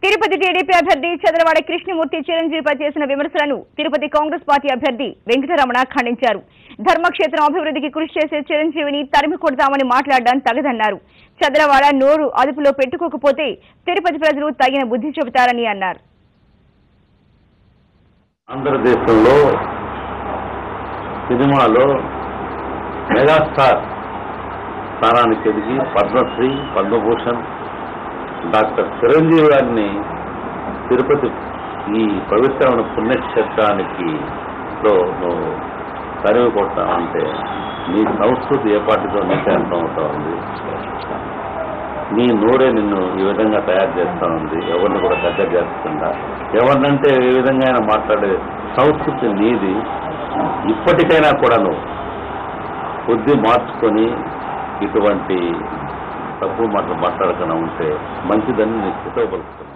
Tirupati TDP అభ్యర్థి చంద్రవాడ కృష్ణమూర్తి చిరంజీవిపై చేసిన విమర్శలను తిరుపతి కాంగ్రెస్ పార్టీ అభ్యర్థి వెంకటరమణ ఖండించారు ధర్మక్షేత్రం అభివృద్ధికి కృషి చేసే చిరంజీవిని తరిమి కొడతామని మాట్లాడడం తగదన్నారు చంద్రవాడ నోరు అదుపులో పెట్టుకోకపోతే తిరుపతి ప్రజలు తగిన బుద్ధి చెబుతారని అన్నారు ఆంధ్రదేశంలో సినిమాలో మెగాస్టార్ స్థానానికి ఎదిగి పద్మశ్రీ పద్మభూషణ్ డాక్టర్ చిరంజీవి గారిని తిరుపతి ఈ పవిత్రమైన పుణ్యక్షేత్రానికి లో నువ్వు తరిమి కొట్టావంటే నీ సంస్కృతి ఏ పార్టీతో నీకే అర్థమవుతా ఉంది నీ నోరే నిన్ను ఈ విధంగా తయారు చేస్తా ఉంది ఎవరిని కూడా దగ్గర చేస్తుందా ఎవరినంటే ఏ విధంగా అయినా మాట్లాడే సంస్కృతి నీది ఇప్పటికైనా కూడా నువ్వు బుద్ధి మార్చుకొని ఇటువంటి తప్పు మాటలు మాట్లాడకుండా ఉంటే మంచిదని నేను హితవపరుస్తున్నాను